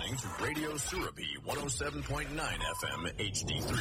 listening to Radio Surabi 107.9 FM HD3.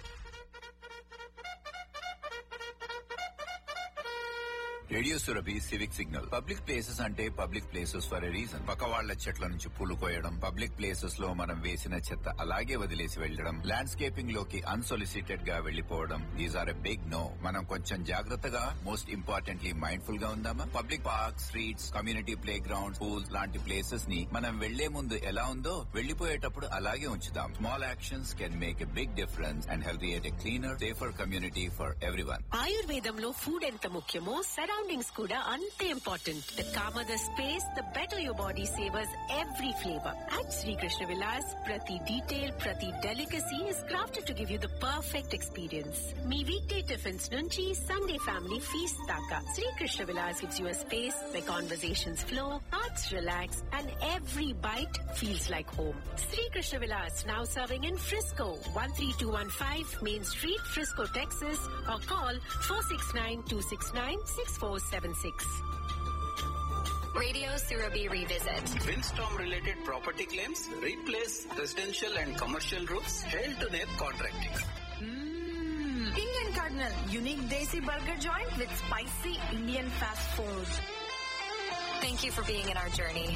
Radio Surabhi civic signal public places అంటే public places for a reason పక్క వాళ్ల చెట్ల నుంచి పూలు కోయడం పబ్లిక్ ప్లేసెస్ లో మనం వేసిన చెత్త అలాగే వదిలేసి వెళ్లడం ల్యాండ్స్కేపింగ్ లోకి అన్సొలిసిటెడ్ గా వెళ్లిపోవడం these are a big no మనం కొంచెం జాగ్రత్తగా మోస్ట్ ఇంపార్టెంట్లీ మైండ్ఫుల్ గా ఉందామా public park streets community playground pools లాంటి ప్లేసెస్ ని మనం వెళ్లే ముందు ఎలా ఉందో వెళ్లిపోయేటప్పుడు అలాగే ఉంచుదాం small actions can make a big difference and health a cleaner safer community for everyone ఆయుర్వేదంలో ఫుడ్ ఎంత ముఖ్యమో సరౌండింగ్స్ కూడా అంతే important the calmer the space the better your body savours every flavour at Sri Krishna Vilas ప్రతి డీటెయిల్ ప్రతి delicacy is crafted to give you the perfect experience మీ weekday tiffins నుంచి Sunday family feast దాకా Sri Krishna Vilas gives you space where conversations flow, hearts relax, and every bite feels like home. Sri Krishna Vilas now serving in Frisco, 13215 Main Street, Frisco, Texas, or call 469-269-6476. Radio Surabhi Revisit. Windstorm related property claims, replace residential and commercial roofs, hail to nail contracting. Indian Cardinal, unique Desi burger joint with spicy Indian fast food. Thank you for being in our journey.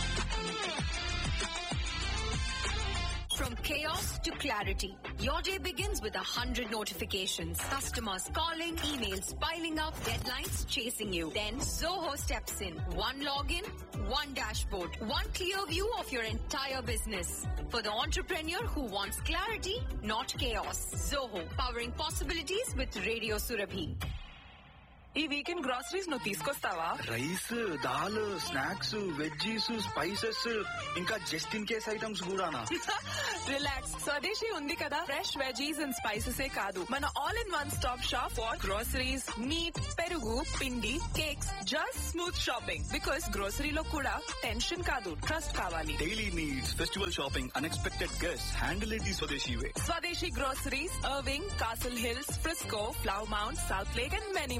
From chaos to clarity, your day begins with a hundred notifications. Customers calling, emails piling up, deadlines chasing you. Then Zoho steps in. One login, one dashboard, one clear view of your entire business. For the entrepreneur who wants clarity, not chaos. Zoho, powering possibilities with Radio Surabhi. ఈ weekend groceries నువ్వు తీసుకొస్తావా rice dal snacks veggies spices ఇంకా just in case items కూడానా relax Swadeshi ఉంది కదా fresh veggies and spices ఏ కాదు మన all in one stop shop for groceries meat పెరుగు పిండి cakes just smooth shopping because గ్రోసరీలో కూడా టెన్షన్ కాదు ట్రస్ట్ కావాలి daily needs festival shopping unexpected guest handle it the Swadeshi way Swadeshi groceries Irving Castle Hills Frisco Flower mount south Lake and many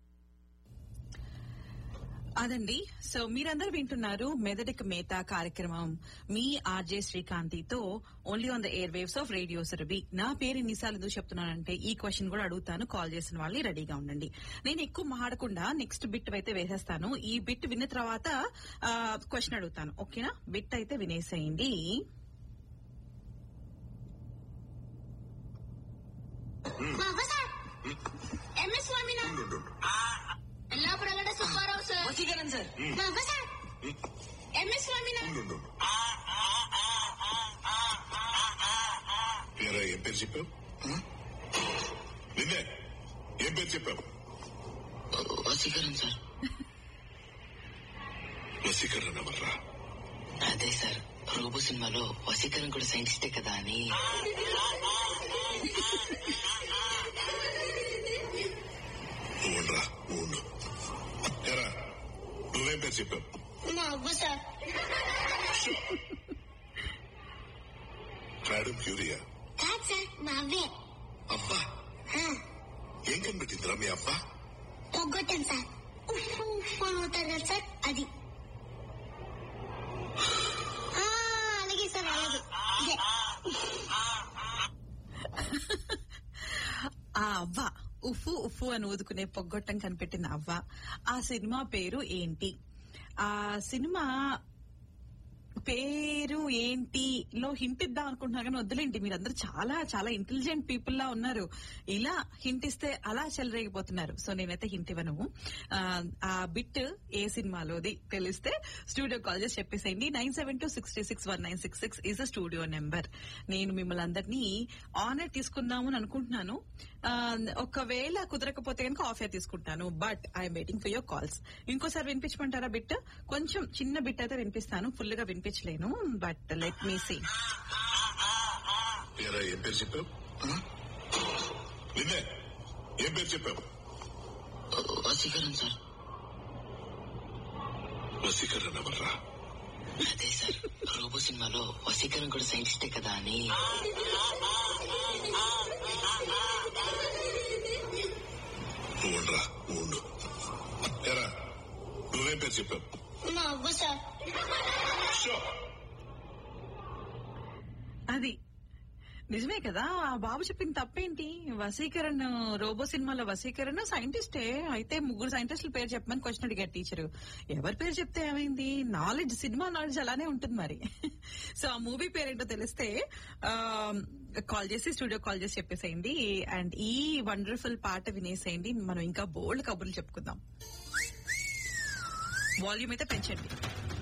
అదండి so మీరందరూ వింటున్నారు మెదడిక్ మేతా కార్యక్రమం మీ ఆర్జే శ్రీకాంతితో only on the airwaves of radio Surabhi నా పేరు ఎన్నిసార్లు ఎందుకు చెప్తున్నానంటే ఈ క్వశ్చన్ కూడా అడుగుతాను కాల్ చేసిన వాళ్ళు రెడీగా ఉండండి నేను ఎక్కువ మాడకుండా నెక్స్ట్ బిట్ అయితే వేసేస్తాను ఈ బిట్ విన్న తర్వాత క్వశ్చన్ అడుగుతాను ఓకేనా బిట్ అయితే వినేసేయండి ఎంఎస్ స్వామినాథన్ ఎల్లాపురగడ సుబ్బారావు సార్ వసీకరణ సార్ బాబా సార్ ఎంఎస్ స్వామినాథన్ పేరా ఏం పేరు చెప్పావు నిన్నే ఏం పేరు చెప్పావు వసీకరణ సార్ వసీకరణ ఎవర్రా అదే సార్ రోబో సినిమాలో వసీకరణ కూడా సైంటిస్టే కదా అని నువ్వుండ్రా నువ్వు ఎరా నువ్వేం పేరు చెప్పావు మా అవ్వ సార్ మేడం క్యూరియా కాదు సార్ మా అవ్వే అబ్బా ఆ, ఏం కనిపెట్టిందిరా మీ అబ్బా పొగ్గొట్టాను సార్ ఉఫ్ ఉఫ్ అని అవుతారు కదా సార్ అది ఆ, అలాగే సార్ అలాగే ఇదే. ఆ అవ్వ ఉఫు ఉఫు అని ఊదుకునే పొగ్గొట్టం కనిపెట్టిన అవ్వ ఆ సినిమా పేరు ఏంటి ఆ సినిమా పేరు ఏంటి లో హింట్ ఇద్దాం అనుకుంటున్నా కానీ వద్దులేండి మీరందరూ చాలా చాలా ఇంటెలిజెంట్ పీపుల్ లా ఉన్నారు ఇలా హింట్ ఇస్తే అలా చెలరేగిపోతున్నారు సో నేనైతే హింట్ ఇవ్వను ఆ, ఆ బిట్ ఏ సినిమాలోది తెలిస్తే స్టూడియో కాల్ చేసి చెప్పేసేయండి nine seven two sixty six one nine six six is a studio number నేను మిమ్మల్ని అందరినీ ఆన్ ఎయిర్ తీసుకుందాము అని అనుకుంటున్నాను ఆ, ఒకవేళ కుదరకపోతే కనుక ఆఫ్ ఎయిర్ తీసుకుంటాను but I'm waiting for your calls ఇంకోసారి వినిపించమంటారా బిట్ కొంచెం చిన్న బిట్ అయితే వినిపిస్తాను ఫుల్ గా వినిపించలేను బట్ లెట్ మీ సీ పేరా ఏం పేరు చెప్పావు నిన్నే ఏం పేరు చెప్పావు వసీకరణ సార్ వసీకరణ ఎవర్రా అదే సార్ రోబో సినిమాలో వసీకరణ కూడా సైంటిస్టే కదా అని నువ్వుండ్రా నువ్వు ఎరా నువ్వేం పేరు చెప్పావు మా అవ్వ సార్ షో అది నిజమే కదా ఆ బాబు చెప్పిన తప్పేంటి వసీకరణ్ రోబో సినిమాలో వసీకరణ్ సైంటిస్టే అయితే ముగ్గురు సైంటిస్టుల పేరు చెప్పమని క్వశ్చన్ అడిగారు టీచర్ ఎవరి పేరు చెప్తే ఏమైంది నాలెడ్జ్ సినిమా నాలెడ్జ్ అలానే ఉంటుంది మరి సో ఆ మూవీ పేరేంటో తెలిస్తే కాల్ చేసి స్టూడియో కాల్ చేసి చెప్పేసేయండి అండ్ ఈ వండర్ఫుల్ పాట వినేసేయండి మనం ఇంకా బోల్డ్ కబుర్లు చెప్పుకుందాం వాల్యూమ్ అయితే పెంచండి